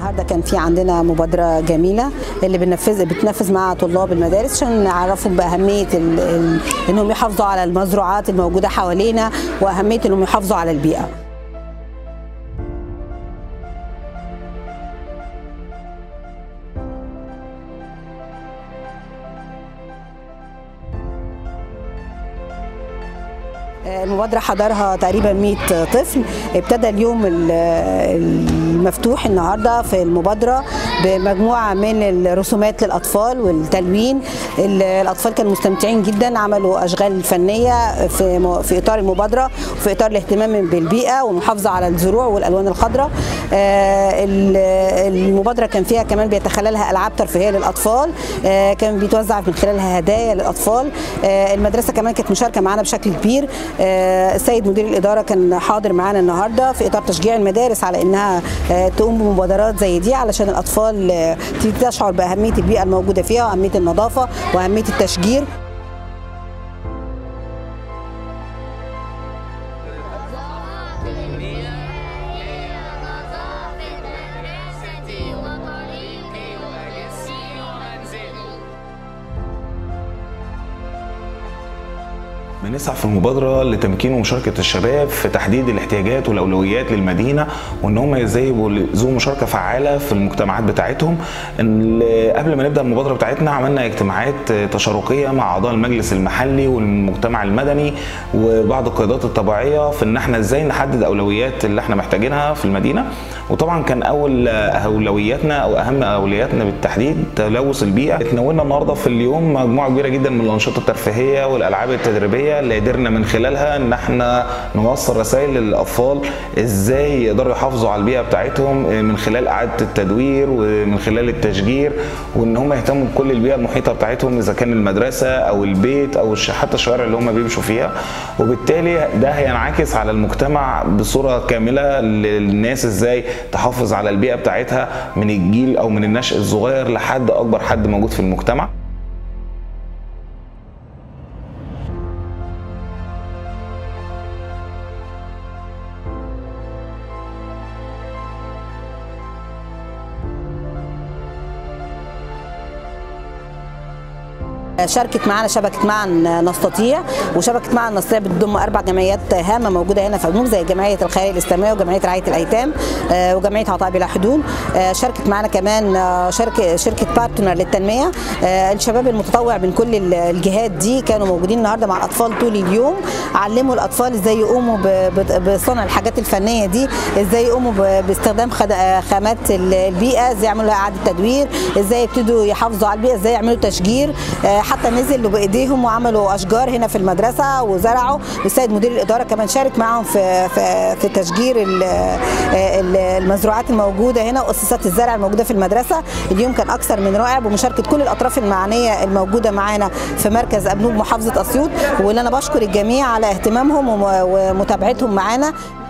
النهارده كان في عندنا مبادره جميله اللي بننفذ بتنفذ مع طلاب المدارس عشان نعرفهم باهميه ال... ال... انهم يحافظوا على المزروعات الموجوده حوالينا واهميه انهم يحافظوا على البيئه المبادرة حضرها تقريبا 100 طفل ابتدى اليوم المفتوح النهارده في المبادرة بمجموعة من الرسومات للأطفال والتلوين الأطفال كانوا مستمتعين جدا عملوا أشغال فنية في في إطار المبادرة وفي إطار الاهتمام بالبيئة والمحافظة على الزروع والألوان الخضراء المبادرة كان فيها كمان بيتخللها ألعاب ترفيهية للأطفال كان بيتوزع من خلالها هدايا للأطفال المدرسة كمان كانت مشاركة معانا بشكل كبير السيد مدير الاداره كان حاضر معانا النهارده في اطار تشجيع المدارس على انها تقوم بمبادرات زي دي علشان الاطفال تشعر باهميه البيئه الموجوده فيها واهميه النظافه واهميه التشجير بنسعى في المبادره لتمكين ومشاركه الشباب في تحديد الاحتياجات والاولويات للمدينه وان هم ازاي يبقوا ذو مشاركه فعاله في المجتمعات بتاعتهم إن قبل ما نبدا المبادره بتاعتنا عملنا اجتماعات تشاركيه مع اعضاء المجلس المحلي والمجتمع المدني وبعض القيادات الطبيعيه في ان احنا ازاي نحدد اولويات اللي احنا محتاجينها في المدينه وطبعا كان اول اولوياتنا او اهم اولوياتنا بالتحديد تلوث البيئه اتناولنا النهارده في اليوم مجموعه كبيره جدا من الانشطه الترفيهيه والالعاب التدريبيه اللي قدرنا من خلالها ان احنا نوصل رسائل للاطفال ازاي يقدروا يحافظوا على البيئه بتاعتهم من خلال اعاده التدوير ومن خلال التشجير وان هم يهتموا بكل البيئه المحيطه بتاعتهم اذا كان المدرسه او البيت او حتى الشوارع اللي هم بيمشوا فيها وبالتالي ده هينعكس على المجتمع بصوره كامله للناس ازاي تحافظ على البيئه بتاعتها من الجيل او من النشء الصغير لحد اكبر حد موجود في المجتمع شاركت معنا شبكه معا نستطيع وشبكه معا نستطيع بتضم اربع جمعيات هامه موجوده هنا في الجنوب زي جمعيه الخيريه الاسلاميه وجمعيه رعايه الايتام وجمعيه عطاء بلا حدود شاركت معنا كمان شركه شركه بارتنر للتنميه الشباب المتطوع من كل الجهات دي كانوا موجودين النهارده مع الاطفال طول اليوم علموا الاطفال ازاي يقوموا بصنع الحاجات الفنيه دي ازاي يقوموا باستخدام خامات البيئه ازاي يعملوا اعاده تدوير ازاي يبتدوا يحافظوا على البيئه ازاي يعملوا تشجير حتى نزلوا بايديهم وعملوا اشجار هنا في المدرسه وزرعوا السيد مدير الاداره كمان شارك معاهم في في, في تشجير المزروعات الموجوده هنا واساسات الزرع الموجوده في المدرسه اليوم كان اكثر من رائع بمشاركه كل الاطراف المعنيه الموجوده معانا في مركز ابنوب محافظه اسيوط واللي انا بشكر الجميع على اهتمامهم ومتابعتهم معانا